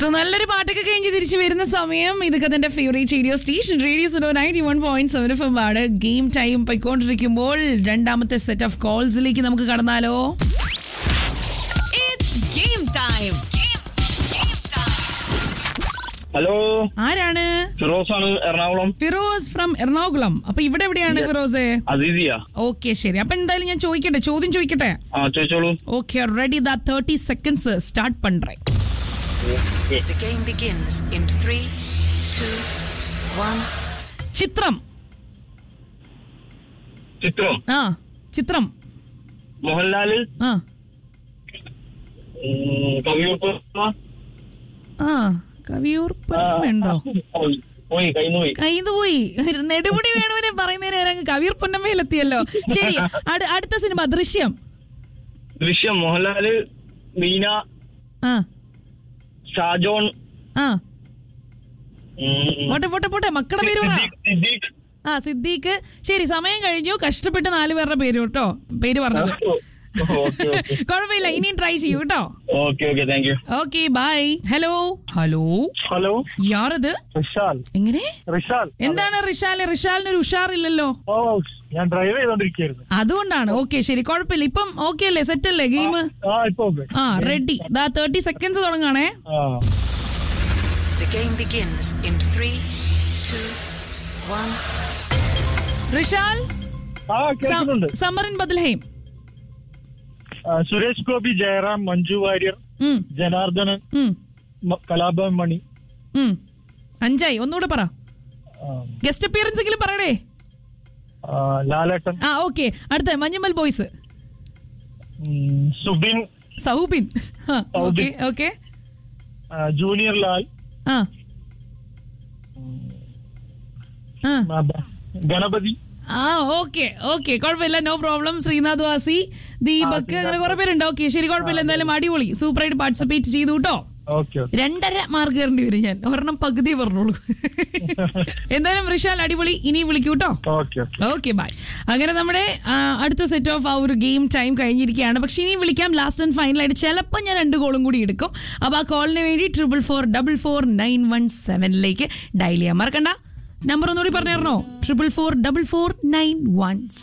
So നല്ലൊരു പാട്ടൊക്കെ കഴിഞ്ഞ് തിരിച്ചു വരുന്ന സമയം ഇതൊക്കെ തന്റെ favourite radio station radio Suno ninety one point seven F M ആണ് ഗെയിം ടൈം പോയിക്കൊണ്ടിരിക്കുമ്പോൾ രണ്ടാമത്തെ സെറ്റ് ഓഫ് കോൾസിലേക്ക് നമുക്ക് കടന്നാലോ It's game time. Game, game time. Hello ആരാണ് ഫിറോസ് ആണ് എറണാകുളം ഫിറോസ് ഫ്രം എറണാകുളം അപ്പൊ ഇവിടെ എവിടെയാണ് ഫിറോസെ അസീസിയ ഓക്കെ ശരി അപ്പൊ എന്തായാലും ഞാൻ ചോദിക്കട്ടെ ചോദ്യം ചോദിക്കട്ടെ ആ ചോദിച്ചോളൂ ഓക്കെ റെഡി ദാ തേർട്ടി സെക്കൻഡ്സ് സ്റ്റാർട്ട് പண்றேன் The game begins in three, two, one. ചിത്രം ചിത്രം ആ ചിത്രം മോഹൻലാല് ആ ഉം, കവിയൂർ ആ കവിയൂർ പൊന്നമ്മയുണ്ടോ പോയി പോയി കയ്യിൽ പോയി കയ്യിൽ പോയി നെടുമുടി വേണുവിനെ പറയുന്നതിന് നേരം അങ്ങ് കവിയൂർ പൊന്നമ്മയിലെത്തിയല്ലോ ശരി അടു- അടുത്ത സിനിമ ദൃശ്യം ദൃശ്യം മോഹൻലാല് മീന ആ ഷാജോൺ ആ ഉം, പോട്ടെ പോട്ടെ പോട്ടെ മക്കളുടെ പേര് പറ സിദ്ദീഖ്, സിദ്ദീഖ് ആ സിദ്ദീഖ് ശരി സമയം കഴിഞ്ഞു കഷ്ടപ്പെട്ട് നാല് പേരുടെ പേര് കേട്ടോ പേര് പറഞ്ഞത് ഓക്കെ ഓക്കെ കുഴപ്പമില്ല ഇനിയും ട്രൈ ചെയ്യൂ കേട്ടോ okay okay thank you okay bye hello hello hello യാറത് റിഷാൽ എങ്ങനെ റിഷാൽ എന്താണ് റിഷാല് റിഷാലിന് ഒരു ഉഷാറില്ലല്ലോ ഓ ഞാൻ ഡ്രൈവ് ചെയ്തോണ്ടിരിക്കുകയായിരുന്നു അതുകൊണ്ടാണ് ഓക്കെ ശരി കുഴപ്പമില്ല ഇപ്പം ഓക്കെ അല്ലേ സെറ്റ് അല്ലേ ഗെയിം ആ ഇപ്പൊ ഓക്കെ ആ റെഡി ദാ തേർട്ടി സെക്കൻഡ്സ് തുടങ്ങാണേ ആ The game begins in three, two, one. Rishal ആ കേൾക്കുന്നുണ്ട് സമ്മർ ഇൻ ബദൽഹേം ആ, സുരേഷ് ഗോപി ജയറാം മഞ്ജു വാര്യർ ഉം, ജനാർദ്ദനൻ ഉം, മ- കലാഭവൻ മണി ഉം. അഞ്ചായി ഒന്നുകൂടെ പറ ആ, ഗസ്റ്റ് അപ്പിയറൻസ് എങ്കിലും പറയണേ ആ, ലാലേട്ടൻ ആ ഓക്കെ അടുത്ത മഞ്ഞമ്മൽ ബോയ്സ് ഉം, സുബിൻ സൗബിൻ ഓക്കെ ഓക്കെ ആ, ജൂനിയർ ലാൽ ആ ആ ആ, ബ- ഗണപതി ആ ഓക്കെ ഓക്കെ കുഴപ്പമില്ല നോ പ്രോബ്ലം ശ്രീനാഥ് വാസി ദീപക് അങ്ങനെ കുറെ പേരുണ്ട് ഓക്കെ ശരി കുഴപ്പമില്ല എന്തായാലും അടിപൊളി സൂപ്പറായിട്ട് പാർട്ടിസിപ്പേറ്റ് ചെയ്തു കേട്ടോ ഓക്കെ ഓക്കെ രണ്ടര മാർക്ക് കയറേണ്ടി വരും ഞാൻ ഒരെണ്ണം പകുതി പറഞ്ഞോളൂ എന്തായാലും ഋഷാൽ അടിപൊളി ഇനി വിളിക്കൂ കേട്ടോ ഓക്കെ ഓക്കെ ഓക്കെ ബൈ അങ്ങനെ നമ്മുടെ ആ, അടുത്ത സെറ്റ് ഓഫ് ആ ഒരു ഗെയിം ടൈം കഴിഞ്ഞിരിക്കുകയാണ് പക്ഷെ ഇനി വിളിക്കാം ലാസ്റ്റ് ആൻഡ് ഫൈനൽ ആയിട്ട് ചിലപ്പോൾ ഞാൻ രണ്ട് കോളും കൂടി എടുക്കും അപ്പോൾ ആ കോളിന് വേണ്ടി triple four double four nine one സെവനിലേക്ക് ഡയൽ ചെയ്യാൻ മറക്കണ്ട നമ്പർ ഒന്നുകൂടി പറഞ്ഞിരുന്നോ triple four double four nine one